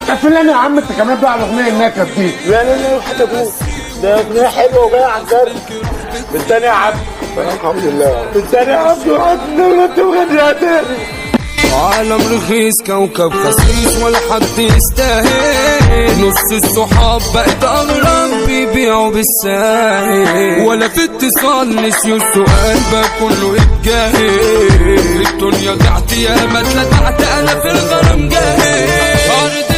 قفل لنا يا عم انت كمان بقى على الاغنيه النكد دي لا لا لا حتى ابوك ده اغنيه حلوه وجايه على الجرح بالتاني يا عبد الحمد لله بالتاني يا عبد وعدنا ولا انت مغنيها تاني عالم رخيص كوكب خسيس ولا حد يستاهل نص الصحاب بقت اغرب بيبيعوا بالساهل ولا في اتصال نسيوا السؤال بقى كله اتجاهل في الدنيا ضعت يا ما اتلدعت انا في الغرام جاهل ارض